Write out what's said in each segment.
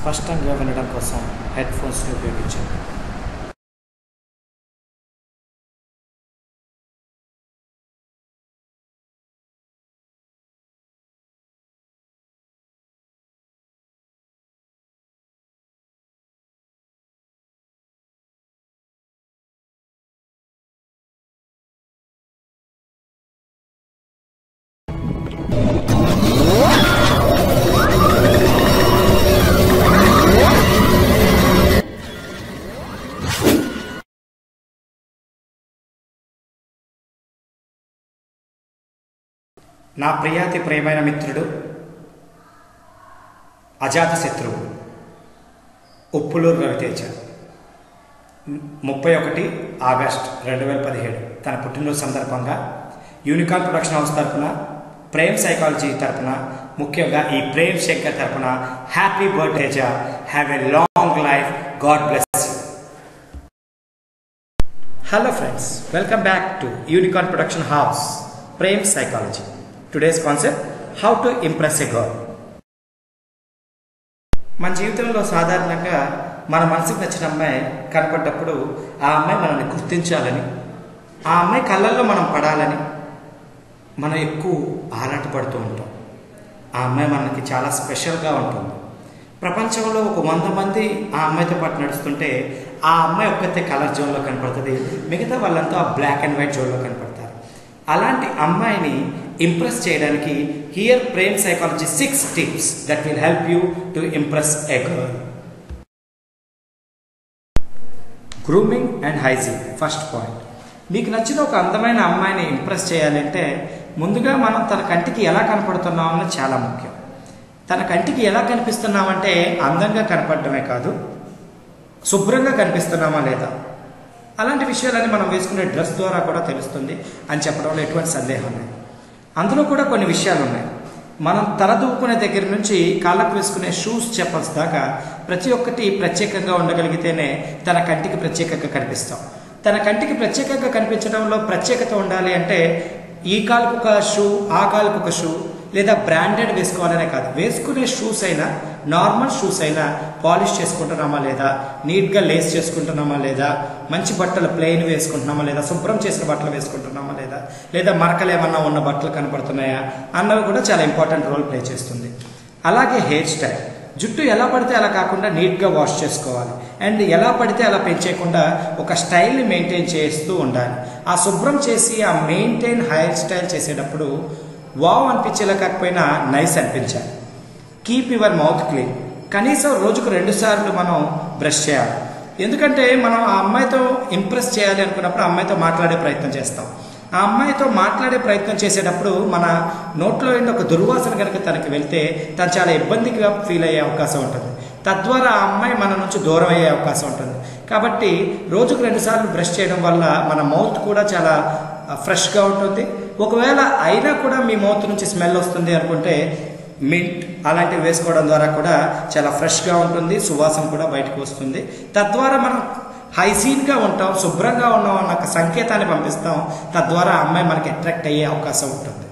స్పష్టంగా వినడం కోసం హెడ్ ఫోన్స్ని ఉపయోగించండి నా ప్రియాతి ప్రియమైన మిత్రుడు అజాత శత్రువు ఉప్పులూరు రవితేజ ముప్పై ఒకటి ఆగస్ట్ రెండు వేల పదిహేడు తన పుట్టినరోజు సందర్భంగా యూనికాన్ ప్రొడక్షన్ హౌస్ తరపున ప్రేమ్ సైకాలజీ తరపున ముఖ్యంగా ఈ ప్రేమ్ శంకర్ తరపున హ్యాపీ బర్త్డేజ have a long life God bless hello friends welcome back to Unicorn production house Prem psychology today's concept how to impress a girl మన జీవితంలో సాధారణంగా మన మనసుకు నచ్చిన అమ్మాయి కనపడ్డప్పుడు ఆ అమ్మాయి మనల్ని గుర్తించాలని ఆ అమ్మాయి కళ్ళల్లో మనం పడాలని మనం ఎక్కువ ఆరాటపడుతూ ఉంటాం ఆ అమ్మాయి మనకి చాలా స్పెషల్గా ఉంటుంది ప్రపంచంలో ఒక వంద మంది ఆ అమ్మాయితో పాటు నడుస్తుంటే ఆ అమ్మాయి ఒక్కతే కలర్ జోన్లో కనపడుతుంది మిగతా వాళ్ళంతా బ్లాక్ అండ్ వైట్ జోన్లో కనపడతారు అలాంటి అమ్మాయిని ఇంప్రెస్ చేయడానికి here Prem psychology six tips that will help you to impress a girl grooming and hygiene first point మీకు నచ్చిన ఒక అందమైన అమ్మాయిని ఇంప్రెస్ చేయాలంటే ముందుగా మనం తన కంటికి ఎలా కనపడుతున్నాం అన్నది చాలా ముఖ్యం తన కంటికి ఎలా కనిపిస్తున్నామంటే అందంగా కనపడటమే కాదు శుభ్రంగా కనిపిస్తున్నామా లేదా అలాంటి విషయాలన్నీ మనం వేసుకునే డ్రెస్ ద్వారా కూడా తెలుస్తుంది అని చెప్పడంలో ఎటువంటి సందేహం లేదు అందులో కూడా కొన్ని విషయాలు ఉన్నాయి మనం తల దూకునే దగ్గర నుంచి కాళ్ళకు వేసుకునే షూస్ చెప్పల్స్ దాకా ప్రతి ఒక్కటి ప్రత్యేకంగా ఉండగలిగితేనే తన కంటికి ప్రత్యేకంగా కనిపిస్తాం తన కంటికి ప్రత్యేకంగా కనిపించడంలో ప్రత్యేకత ఉండాలి అంటే ఈ కాలుకు ఒక షూ ఆ కాలుకు ఒక షూ లేదా బ్రాండెడ్ వేసుకోవాలనే కాదు వేసుకునే షూస్ అయినా నార్మల్ షూస్ అయినా పాలిష్ చేసుకుంటున్నామా లేదా నీట్గా లేస్ చేసుకుంటున్నామా లేదా మంచి బట్టలు ప్లెయిన్ వేసుకుంటున్నామా లేదా శుభ్రం చేసిన బట్టలు వేసుకుంటున్నామా లేదా లేదా మరకలు ఏమన్నా ఉన్న బట్టలు కనపడుతున్నాయా అన్నవి కూడా చాలా ఇంపార్టెంట్ రోల్ ప్లే చేస్తుంది అలాగే హెయిర్ స్టైల్ జుట్టు ఎలా పడితే అలా కాకుండా నీట్గా వాష్ చేసుకోవాలి అండ్ ఎలా పడితే అలా పెంచేయకుండా ఒక స్టైల్ని మెయింటైన్ చేస్తూ ఉండాలి ఆ శుభ్రం చేసి ఆ మెయింటైన్ హెయిర్ స్టైల్ చేసేటప్పుడు వావ్ అనిపించేలా కాకపోయినా నైస్ అనిపించాలి కీప్ యువర్ మౌత్ క్లీన్ కనీసం రోజుకు రెండు సార్లు మనం బ్రష్ చేయాలి ఎందుకంటే మనం ఆ అమ్మాయితో ఇంప్రెస్ చేయాలి అనుకున్నప్పుడు ఆ అమ్మాయితో మాట్లాడే ప్రయత్నం చేస్తాం ఆ అమ్మాయితో మాట్లాడే ప్రయత్నం చేసేటప్పుడు మన నోట్లో ఉండి ఒక దుర్వాసన కనుక తనకి వెళ్తే తను చాలా ఇబ్బందిగా ఫీల్ అయ్యే అవకాశం ఉంటుంది తద్వారా ఆ అమ్మాయి మన నుంచి దూరం అయ్యే అవకాశం ఉంటుంది కాబట్టి రోజుకు రెండుసార్లు బ్రష్ చేయడం వల్ల మన మౌత్ కూడా చాలా ఫ్రెష్గా ఉంటుంది ఒకవేళ అయినా కూడా మీ మౌత్ నుంచి స్మెల్ వస్తుంది అనుకుంటే మింట్ అలాంటివి వేసుకోవడం ద్వారా కూడా చాలా ఫ్రెష్గా ఉంటుంది సువాసన కూడా బయటకు వస్తుంది తద్వారా మనం హైజీన్గా ఉంటాం శుభ్రంగా ఉన్నాం అన్న ఒక సంకేతాన్ని పంపిస్తాం తద్వారా అమ్మాయి మనకి అట్రాక్ట్ అయ్యే అవకాశం ఉంటుంది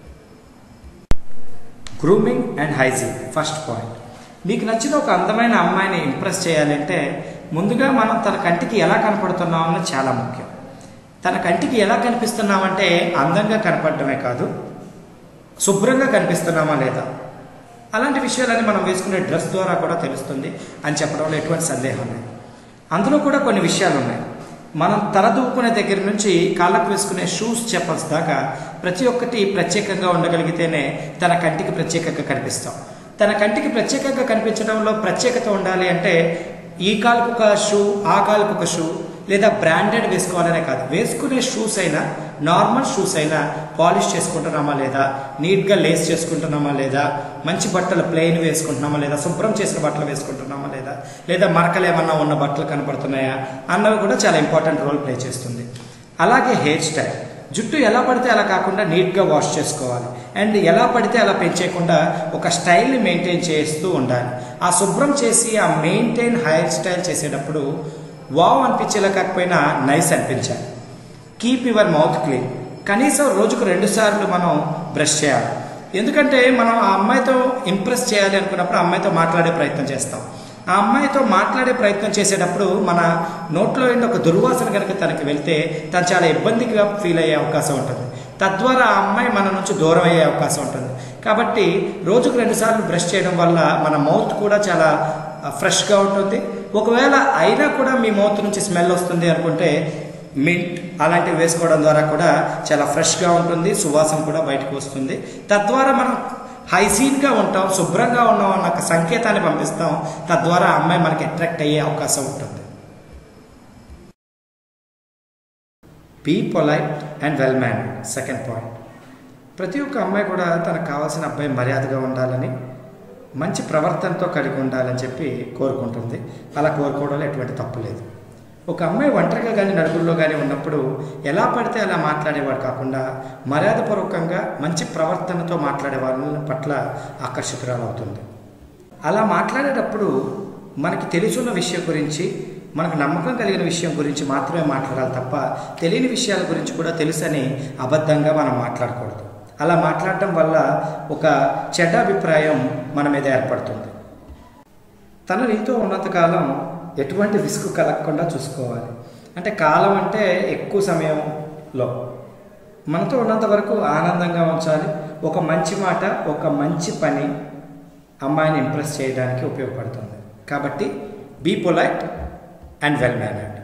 grooming and hygiene first point మీకు నచ్చిన ఒక అందమైన అమ్మాయిని ఇంప్రెస్ చేయాలంటే ముందుగా మనం తన కంటికి ఎలా కనపడుతున్నాం అన్నది చాలా ముఖ్యం తన కంటికి ఎలా కనిపిస్తున్నామంటే అందంగా కనపడటమే కాదు శుభ్రంగా కనిపిస్తున్నామా లేదా అలాంటి విషయాలన్నీ మనం వేసుకునే డ్రెస్ ద్వారా కూడా తెలుస్తుంది అని చెప్పడంలో ఎటువంటి సందేహం లేదు అందులో కూడా కొన్ని విషయాలు ఉన్నాయి మనం తల దూకునే దగ్గర నుంచి కాళ్ళకు వేసుకునే షూస్ చెప్పల్స్ దాకా ప్రతి ఒక్కటి ప్రత్యేకంగా ఉండగలిగితేనే తన కంటికి ప్రత్యేకంగా కనిపిస్తాం తన కంటికి ప్రత్యేకంగా కనిపించడంలో ప్రత్యేకత ఉండాలి అంటే ఈ కాలుకు ఒక షూ ఆ కాలుకు ఒక షూ లేదా బ్రాండెడ్ వేసుకోవాలనే కాదు వేసుకునే షూస్ అయినా నార్మల్ షూస్ అయినా పాలిష్ చేసుకుంటున్నామా లేదా నీట్గా లేస్ చేసుకుంటున్నామా లేదా మంచి బట్టలు ప్లెయిన్ వేసుకుంటున్నామా లేదా శుభ్రం చేసిన బట్టలు వేసుకుంటున్నామా లేదా లేదా మరకలు ఏమన్నా ఉన్న బట్టలు కనపడుతున్నాయా అన్నవి కూడా చాలా ఇంపార్టెంట్ రోల్ ప్లే చేస్తుంది అలాగే హెయిర్ స్టైల్ జుట్టు ఎలా పడితే అలా కాకుండా నీట్గా వాష్ చేసుకోవాలి అండ్ ఎలా పడితే అలా పెంచేయకుండా ఒక స్టైల్ని మెయింటైన్ చేస్తూ ఉండాలి ఆ శుభ్రం చేసి ఆ మెయింటైన్ హెయిర్ స్టైల్ చేసేటప్పుడు వావ్ అనిపించేలా కాకపోయినా నైస్ అనిపించాలి కీప్ యువర్ మౌత్ క్లీన్ కనీసం రోజుకు రెండు సార్లు మనం బ్రష్ చేయాలి ఎందుకంటే మనం ఆ అమ్మాయితో ఇంప్రెస్ చేయాలి అనుకున్నప్పుడు ఆ అమ్మాయితో మాట్లాడే ప్రయత్నం చేస్తాం ఆ అమ్మాయితో మాట్లాడే ప్రయత్నం చేసేటప్పుడు మన నోట్లో ఉండి ఒక దుర్వాసన కనుక తనకి వెళ్తే తను చాలా ఇబ్బందిగా ఫీల్ అయ్యే అవకాశం ఉంటుంది తద్వారా ఆ అమ్మాయి మన నుంచి దూరం అయ్యే అవకాశం ఉంటుంది కాబట్టి రోజుకు రెండుసార్లు బ్రష్ చేయడం వల్ల మన మౌత్ కూడా చాలా ఫ్రెష్గా ఉంటుంది ఒకవేళ అయినా కూడా మీ మౌత్ నుంచి స్మెల్ వస్తుంది అనుకుంటే మింట్ అలాంటివి వేసుకోవడం ద్వారా కూడా చాలా ఫ్రెష్గా ఉంటుంది సువాసన కూడా బయటకు వస్తుంది తద్వారా మనం హైజీన్గా ఉంటాం శుభ్రంగా ఉన్నాం అన్న ఒక సంకేతాన్ని పంపిస్తాం తద్వారా ఆ అమ్మాయి మనకి అట్రాక్ట్ అయ్యే అవకాశం ఉంటుంది be polite and well man second point ప్రతి ఒక్క అమ్మాయి కూడా తనకు కావాల్సిన అబ్బాయి మర్యాదగా ఉండాలని మంచి ప్రవర్తనతో కలిగి ఉండాలని చెప్పి కోరుకుంటుంది అలా కోరుకోవడంలో ఎటువంటి తప్పు లేదు ఒక అమ్మాయి ఒంటరిగా కానీ నలుగురిలో కానీ ఉన్నప్పుడు ఎలా పడితే అలా మాట్లాడేవాడు కాకుండా మర్యాదపూర్వకంగా మంచి ప్రవర్తనతో మాట్లాడే వాళ్ళ పట్ల ఆకర్షితురాలు అవుతుంది అలా మాట్లాడేటప్పుడు మనకి తెలుసున్న విషయం గురించి మనకు నమ్మకం కలిగిన విషయం గురించి మాత్రమే మాట్లాడాలి తప్ప తెలియని విషయాల గురించి కూడా తెలుసని అబద్ధంగా మనం మాట్లాడకూడదు అలా మాట్లాడటం వల్ల ఒక చెడ్డ అభిప్రాయం మన మీద ఏర్పడుతుంది తన నీతో ఉన్నంతకాలం ఎటువంటి విసుగు కలగకుండా చూసుకోవాలి అంటే కాలం అంటే ఎక్కువ సమయంలో మనతో ఉన్నంత వరకు ఆనందంగా ఉంచాలి ఒక మంచి మాట ఒక మంచి పని అమ్మాయిని ఇంప్రెస్ చేయడానికి ఉపయోగపడుతుంది కాబట్టి be polite and well mannered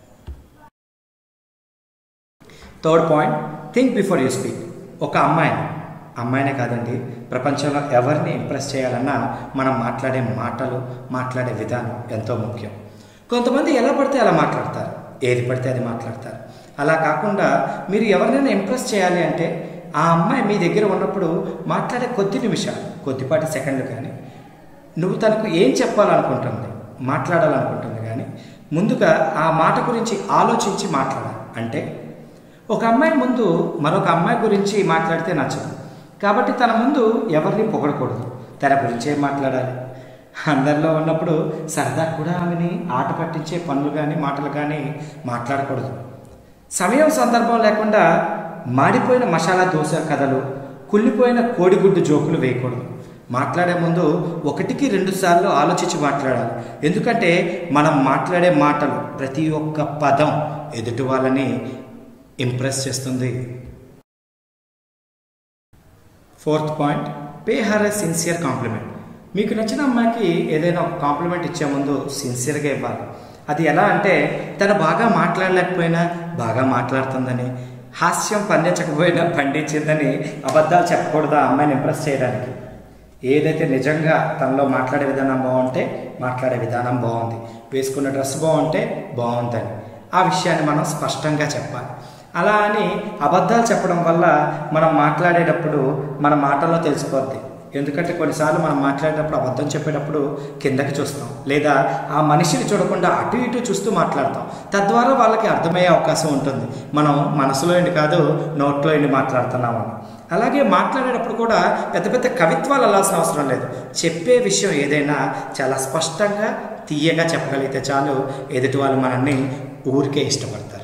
third point think before you speak ఒక అమ్మాయిని అమ్మాయినే కాదండి ప్రపంచంలో ఎవరిని ఇంప్రెస్ చేయాలన్నా మనం మాట్లాడే మాటలు మాట్లాడే విధానం ఎంతో ముఖ్యం కొంతమంది ఎలా పడితే అలా మాట్లాడతారు ఏది పడితే అది మాట్లాడతారు అలా కాకుండా మీరు ఎవరినైనా ఇంప్రెస్ చేయాలి అంటే ఆ అమ్మాయి మీ దగ్గర ఉన్నప్పుడు మాట్లాడే కొద్ది నిమిషాలు కొద్దిపాటి సెకండ్లు కానీ నువ్వు తనకు ఏం చెప్పాలనుకుంటుంది మాట్లాడాలనుకుంటుంది కానీ ముందుగా ఆ మాట గురించి ఆలోచించి మాట్లాడాలి అంటే ఒక అమ్మాయి ముందు మరొక అమ్మాయి గురించి మాట్లాడితే నచ్చదు కాబట్టి తన ముందు ఎవరిని పొగడకూడదు తన గురించే మాట్లాడాలి అందరిలో ఉన్నప్పుడు సరదా కూడా ఆమెని ఆట పట్టించే పనులు కానీ మాటలు కానీ మాట్లాడకూడదు సమయం సందర్భం లేకుండా మాడిపోయిన మసాలా దోశ కథలు కుళ్ళిపోయిన కోడిగుడ్డు జోకులు వేయకూడదు మాట్లాడే ముందు ఒకటికి రెండు సార్లు ఆలోచించి మాట్లాడాలి ఎందుకంటే మనం మాట్లాడే మాటలు ప్రతి ఒక్క పదం ఎదుటి వాళ్ళని ఇంప్రెస్ చేస్తుంది fourth point pay her a sincere compliment మీకు నచ్చిన అమ్మాయికి ఏదైనా ఒక కాంప్లిమెంట్ ఇచ్చే ముందు సిన్సియర్గా ఇవ్వాలి అది ఎలా అంటే తను బాగా మాట్లాడలేకపోయినా బాగా మాట్లాడుతుందని హాస్యం పండించకపోయినా పండించిందని అబద్ధాలు చెప్పకూడదు ఆ అమ్మాయిని ఇంప్రెస్ చేయడానికి ఏదైతే నిజంగా తనలో మాట్లాడే విధానం బాగుంటే మాట్లాడే విధానం బాగుంది వేసుకున్న డ్రెస్ బాగుంటే బాగుందని ఆ విషయాన్ని మనం స్పష్టంగా చెప్పాలి అలా అని అబద్ధాలు చెప్పడం వల్ల మనం మాట్లాడేటప్పుడు మన మాటల్లో తెలిసిపోద్ది ఎందుకంటే కొన్నిసార్లు మనం మాట్లాడేటప్పుడు అబద్ధం చెప్పేటప్పుడు కిందకి చూస్తాం లేదా ఆ మనిషిని చూడకుండా అటు ఇటు చూస్తూ మాట్లాడతాం తద్వారా వాళ్ళకి అర్థమయ్యే అవకాశం ఉంటుంది మనం మనసులో ఎండి కాదు నోట్లో ఎండి మాట్లాడుతున్నామని అలాగే మాట్లాడేటప్పుడు కూడా పెద్ద పెద్ద కవిత్వాలు అల్లాల్సిన అవసరం లేదు చెప్పే విషయం ఏదైనా చాలా స్పష్టంగా తీయగా చెప్పగలిగితే చాలు ఎదుటి వాళ్ళు మనల్ని ఊరికే ఇష్టపడతారు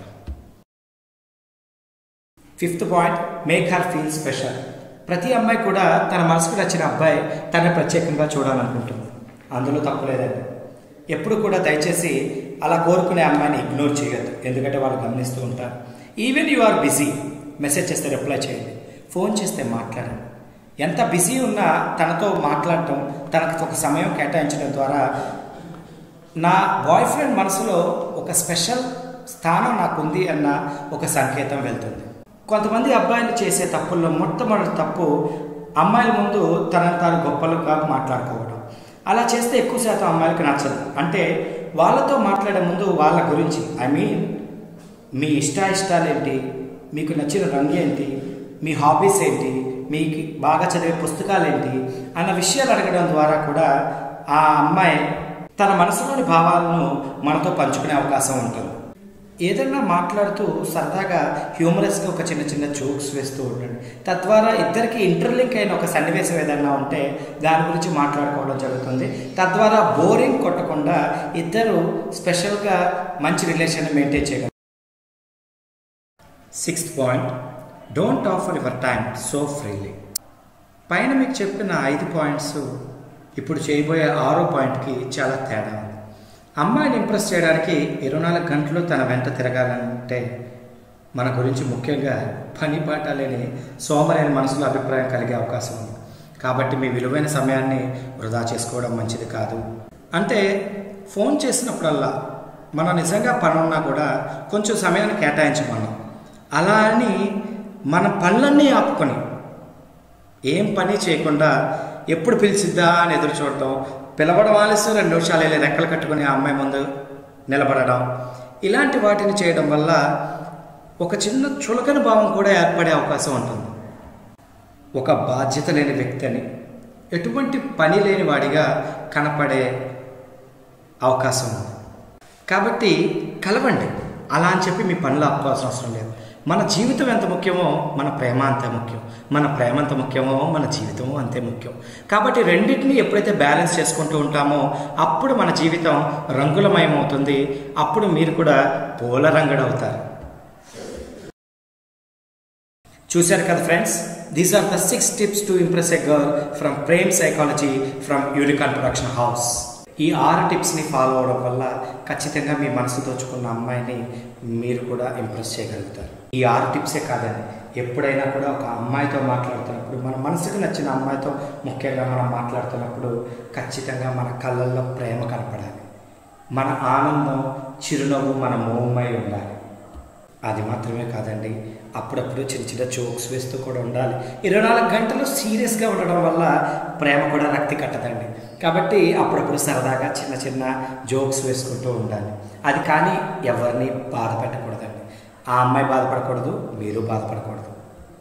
fifth point make her feel special ప్రతి అమ్మాయి కూడా తన మనసుకు నచ్చిన అబ్బాయి తనని ప్రత్యేకంగా చూడాలనుకుంటుంది అందులో తప్పు లేదండి ఎప్పుడు కూడా దయచేసి అలా కోరుకునే అమ్మాయిని ఇగ్నోర్ చేయొద్దు ఎందుకంటే వాళ్ళు గమనిస్తూ ఉంటారు even you are busy message చేస్తే రిప్లై చేయండి ఫోన్ చేస్తే మాట్లాడండి ఎంత బిజీ ఉన్నా తనతో మాట్లాడటం తనకు ఒక సమయం కేటాయించడం ద్వారా నా బాయ్ ఫ్రెండ్ మనసులో ఒక స్పెషల్ స్థానం నాకుంది అన్న ఒక సంకేతం వెళ్తుంది కొంతమంది అబ్బాయిలు చేసే తప్పుల్లో మొట్టమొదటి తప్పు అమ్మాయిల ముందు తనను తాను గొప్పలుగా మాట్లాడుకోవడం అలా చేస్తే ఎక్కువ శాతం అమ్మాయిలకు నచ్చదు అంటే వాళ్ళతో మాట్లాడే ముందు వాళ్ళ గురించి ఐ మీన్ మీ ఇష్టాయిష్టాలు ఏంటి మీకు నచ్చిన రంగు ఏంటి మీ హాబీస్ ఏంటి మీకు బాగా చదివే పుస్తకాలు ఏంటి అన్న విషయాలు అడగడం ద్వారా కూడా ఆ అమ్మాయి తన మనసులోని భావాలను మనతో పంచుకునే అవకాశం ఉంటుంది ఏదైనా మాట్లాడుతూ సరదాగా హ్యూమరస్గా ఒక చిన్న చిన్న జోక్స్ వేస్తూ ఉండండి తద్వారా ఇద్దరికి ఇంటర్లింక్ అయిన ఒక సన్నివేశం ఏదైనా ఉంటే దాని గురించి మాట్లాడుకోవడం జరుగుతుంది తద్వారా బోరింగ్ కొట్టకుండా ఇద్దరు స్పెషల్గా మంచి రిలేషన్ మెయింటైన్ చేయగలరు sixth point don't offer your time so freely పైన మీకు చెప్పిన ఐదు పాయింట్స్ ఇప్పుడు చేయబోయే ఆరో పాయింట్కి చాలా తేడా ఉంది అమ్మాయిని ఇంప్రెస్ చేయడానికి ఇరవై నాలుగు గంటలు తన వెంట తిరగాలంటే మన గురించి ముఖ్యంగా పని పాట లేని సోమరైన మనసులో అభిప్రాయం కలిగే అవకాశం ఉంది కాబట్టి మీ విలువైన సమయాన్ని వృధా చేసుకోవడం మంచిది కాదు అంటే ఫోన్ చేసినప్పుడల్లా మనం నిజంగా పని ఉన్నా కూడా కొంచెం సమయాన్ని కేటాయించమన్నాం అలా అని మన పనులన్నీ ఆపుకొని ఏం పని చేయకుండా ఎప్పుడు పిలిచిద్దా అని ఎదురు చూడటం పిలవడం ఆలస్యం రెండు నిమిషాలు వెళ్ళి రెక్కలు కట్టుకుని ఆ అమ్మాయి ముందు నిలబడడం ఇలాంటి వాటిని చేయడం వల్ల ఒక చిన్న చులకన భావం కూడా ఏర్పడే అవకాశం ఉంటుంది ఒక బాధ్యత లేని వ్యక్తి అని ఎటువంటి పని లేని వాడిగా కనపడే అవకాశం ఉంది కాబట్టి కలవండి అలా అని చెప్పి మీ పనులు ఆపుకోవాల్సిన అవసరం లేదు మన జీవితం ఎంత ముఖ్యమో మన ప్రేమ అంతే ముఖ్యం మన ప్రేమ ఎంత ముఖ్యమో మన జీవితం అంతే ముఖ్యం కాబట్టి రెండింటిని ఎప్పుడైతే బ్యాలెన్స్ చేసుకుంటూ ఉంటామో అప్పుడు మన జీవితం రంగులమయం అవుతుంది అప్పుడు మీరు కూడా పూల రంగడవుతారు చూశారు కదా friends these are the six tips to impress a girl from Prem psychology from Unicorn production house ఈ ఆరు టిప్స్ని ఫాలో అవడం వల్ల ఖచ్చితంగా మీ మనసు దోచుకున్న అమ్మాయిని మీరు కూడా ఇంప్రెస్ చేయగలుగుతారు ఈ ఆరు టిప్సే కాదండి ఎప్పుడైనా కూడా ఒక అమ్మాయితో మాట్లాడుతున్నప్పుడు మన మనసుకు నచ్చిన అమ్మాయితో ముఖ్యంగా మనం మాట్లాడుతున్నప్పుడు ఖచ్చితంగా మన కళ్ళల్లో ప్రేమ కనపడాలి మన ఆనందం చిరునవ్వు మన మౌనమై ఉండాలి అది మాత్రమే కాదండి అప్పుడప్పుడు చిన్న చిన్న జోక్స్ వేస్తూ కూడా ఉండాలి ఇరవై నాలుగు గంటలు సీరియస్గా ఉండడం వల్ల ప్రేమ కూడా రక్తి కట్టదండి కాబట్టి అప్పుడప్పుడు సరదాగా చిన్న చిన్న జోక్స్ వేసుకుంటూ ఉండాలి అది కానీ ఎవరిని బాధ పెట్టకూడదండి ఆ అమ్మాయి బాధపడకూడదు మీరు బాధపడకూడదు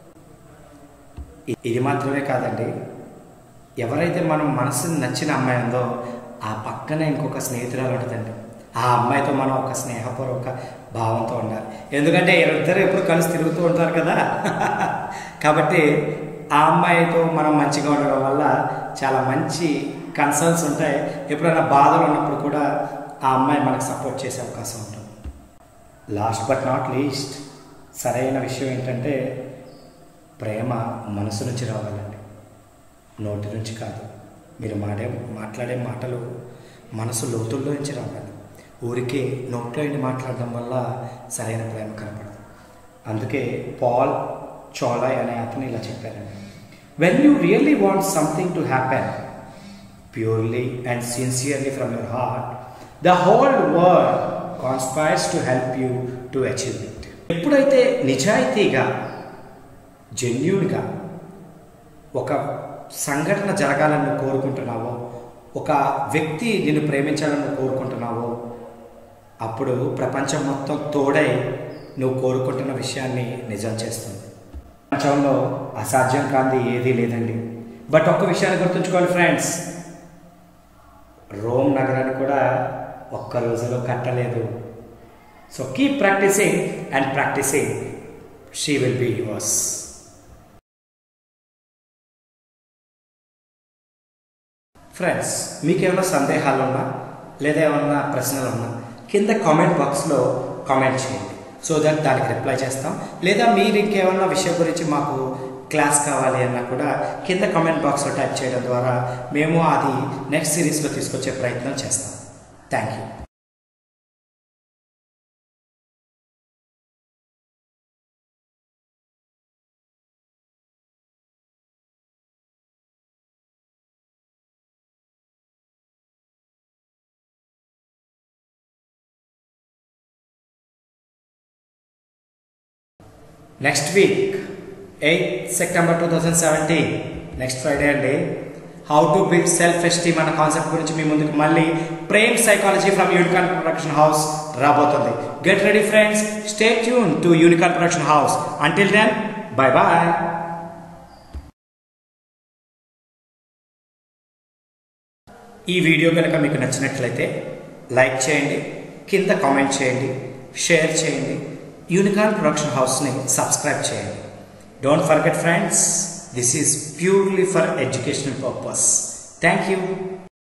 ఇ- ఇది మాత్రమే కాదండి ఎవరైతే మనం మనసుని నచ్చిన అమ్మాయి ఉందో ఆ పక్కనే ఇంకొక స్నేహితురాలు ఉంటుందండి ఆ అమ్మాయితో మనం ఒక స్నేహపూర్వక భావంతో ఉండాలి ఎందుకంటే ఇద్దరు ఎప్పుడు కలిసి తిరుగుతూ ఉంటారు కదా కాబట్టి ఆ అమ్మాయితో మనం మంచిగా ఉండడం వల్ల చాలా మంచి కన్సర్న్స్ ఉంటాయి ఎప్పుడైనా బాధలు ఉన్నప్పుడు కూడా ఆ అమ్మాయి మనకు సపోర్ట్ చేసే అవకాశం ఉంటుంది లాస్ట్ బట్ నాట్ లీస్ట్ సరైన విషయం ఏంటంటే ప్రేమ మనసు నుంచి రావాలండి నోటి నుంచి కాదు మీరు మాడే మాట్లాడే మాటలు మనసు లోతుల్లో నుంచి రావాలి ఊరికే నోట్లో నుండి మాట్లాడడం వల్ల సరైన ప్రేమ కనపడదు అందుకే పాల్ చోలాయ్ అనే అతను ఇలా చెప్పారండి when you really want something to happen purely and sincerely from your heart the whole world conspires to help you to achieve it ఎప్పుడైతే నిజాయితీగా జెన్యున్గా ఒక సంఘటన జరగాలని నువ్వు కోరుకుంటున్నావో ఒక వ్యక్తి నిన్ను ప్రేమించాలని నువ్వు కోరుకుంటున్నావో అప్పుడు ప్రపంచం మొత్తం తోడై నువ్వు కోరుకుంటున్న విషయాన్ని నిజం చేస్తుంది ప్రపంచంలో అసాధ్యం కాంది ఏదీ లేదండి బట్ ఒక్క విషయాన్ని గుర్తుంచుకోవాలి ఫ్రెండ్స్ రోమ్ నగరాన్ని కూడా ఒక్క రోజులో కట్టలేదు so keep practicing and practicing she will be yours friends మీకు ఏమైనా సందేహాలు ఉన్నా లేదా ఏమన్నా ప్రశ్నలు ఉన్నా కింద కామెంట్ బాక్స్లో కామెంట్ చేయండి సో దట్ దానికి రిప్లై చేస్తాం లేదా మీరు ఇంకేమన్నా విషయం గురించి మాకు క్లాస్ కావాలి అన్నా కూడా కింద కామెంట్ బాక్స్లో టైప్ చేయడం ద్వారా మేము అది నెక్స్ట్ సిరీస్లో తీసుకొచ్చే ప్రయత్నం చేస్తాం thank you next week eighth September two thousand seventeen next Friday అండి how to build self esteem అన్న కాన్సెప్ట్ గురించి మీ ముందుకు మళ్ళీ Prem psychology from Unicorn production house రాబోతుంది get ready friends stay tune to Unicorn production house until then bye bye ఈ video కనుక మీకు నచ్చినట్లయితే లైక్ చేయండి కింద కామెంట్ చేయండి షేర్ చేయండి యూనికాన్ ప్రొడక్షన్ హౌస్ని సబ్స్క్రైబ్ చేయండి don't forget friends this is purely for educational purpose thank you